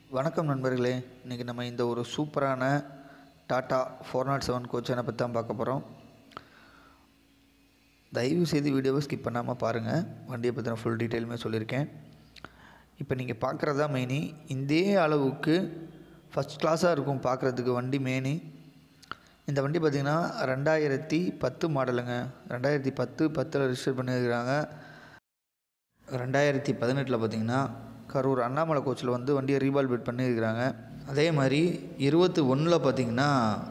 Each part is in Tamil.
வணக்கம் நண்பர்களே இன்றைக்கி நம்ம இந்த ஒரு சூப்பரான டாட்டா ஃபோர் நாட் செவன் கோச்சனை பற்றி தான் பார்க்க போகிறோம் தயவு செய்து வீடியோவை ஸ்கிப் பண்ணாமல் பாருங்கள் வண்டியை பற்றின ஃபுல் டீட்டெயிலுமே சொல்லியிருக்கேன் இப்போ நீங்கள் பார்க்குறது தான் மெயினி இதே அளவுக்கு ஃபஸ்ட் கிளாஸாக இருக்கும் பார்க்குறதுக்கு வண்டி மேனி இந்த வண்டி பார்த்திங்கன்னா ரெண்டாயிரத்தி பத்து மாடலுங்க ரெண்டாயிரத்தி பத்து பத்தில் ரிஜிஸ்டர் பண்ணியிருக்கிறாங்க ரெண்டாயிரத்தி பதினெட்டில் பார்த்தீங்கன்னா கரூர் அண்ணாமலை கோச்சில் வந்து வண்டியை ரீபால் பிட் பண்ணியிருக்கிறாங்க அதே மாதிரி இருபத்தி ஒன்றில் பார்த்தீங்கன்னா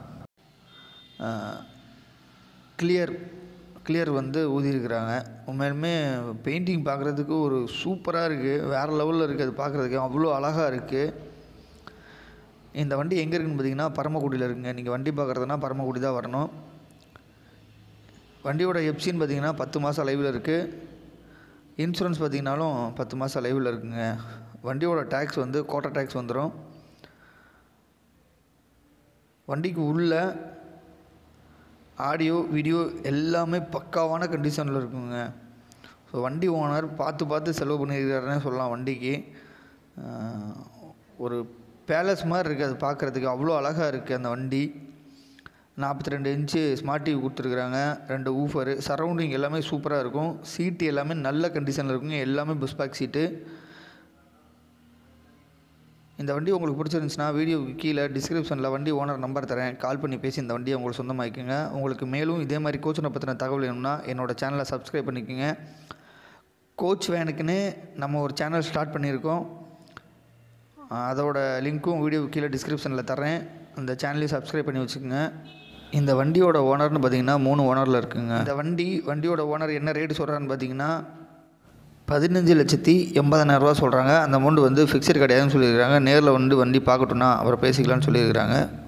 கிளியர் கிளியர் வந்து ஊதியிருக்கிறாங்க உண்மையிலுமே பெயிண்டிங் பார்க்குறதுக்கு ஒரு சூப்பராக இருக்குது வேறு லெவலில் இருக்குது அது பார்க்குறதுக்கு அவ்வளோ அழகாக இருக்குது இந்த வண்டி எங்கே இருக்குன்னு பார்த்தீங்கன்னா பரமக்குடியில் இருக்குங்க நீங்கள் வண்டி பார்க்குறதுனா பரமக்குடி தான் வரணும் வண்டியோட எப்சின்னு பார்த்தீங்கன்னா பத்து மாதம் லைவில் இருக்குது இன்சூரன்ஸ் பார்த்தீங்கனாலும் பத்து மாதம் லைவில் இருக்குங்க வண்டியோட டேக்ஸ் வந்து கோட்டை டேக்ஸ் வந்துடும் வண்டிக்கு உள்ள ஆடியோ வீடியோ எல்லாமே பக்காவான கண்டிஷனில் இருக்குங்க ஸோ வண்டி ஓனர் பார்த்து பார்த்து செலவு பண்ணியிருக்காருன்னு சொல்லலாம் வண்டிக்கு ஆஹ், ஒரு பேலஸ் மாதிரி இருக்குது அது பார்க்குறதுக்கு அவ்வளோ அழகாக இருக்குது அந்த வண்டி நாற்பத்தி ரெண்டு இன்ச்சு ஸ்மார்ட் டிவி கொடுத்துருக்குறாங்க ரெண்டு ஊஃபரு சரௌண்டிங் எல்லாமே சூப்பராக இருக்கும் சீட்டு எல்லாமே நல்ல கண்டிஷனில் இருக்குங்க எல்லாமே புஷ் பேக் சீட்டு இந்த வண்டி உங்களுக்கு பிடிச்சிருந்துச்சுன்னா வீடியோவுக்கு கீழே டிஸ்கிரிப்ஷனில் வண்டி ஓனர் நம்பர் தரேன் கால் பண்ணி பேசி இந்த வண்டியை உங்களுக்கு சொந்தமாக்கிக்கோங்க உங்களுக்கு மேலும் இதே மாதிரி கோச்சனை பற்றின தகவல் வேணும்னா என்னோட சேனலை சப்ஸ்கிரைப் பண்ணிக்கோங்க கோச் வேனுக்குன்னு நம்ம ஒரு சேனல் ஸ்டார்ட் பண்ணியிருக்கோம் அதோட லிங்க்கும் வீடியோ கீழே டிஸ்கிரிப்ஷனில் தரேன் அந்த சேனலையும் சப்ஸ்கிரைப் பண்ணி வச்சுக்கோங்க இந்த வண்டியோட ஓனர்னு பார்த்தீங்கன்னா மூணு ஓனரில் இருக்குங்க இந்த வண்டி வண்டியோட ஓனர் என்ன ரேட்டு சொல்கிறான்னு பார்த்தீங்கன்னா பதினஞ்சு லட்சத்தி எண்பதனாயிரரூவா சொல்கிறாங்க அந்த அமௌண்ட் வந்து ஃபிக்ஸட் கிடையாதுன்னு சொல்லியிருக்காங்க நேரில் வந்து வண்டி பார்க்கட்டும்னா அப்புறம் பேசிக்கலாம்னு சொல்லியிருக்கிறாங்க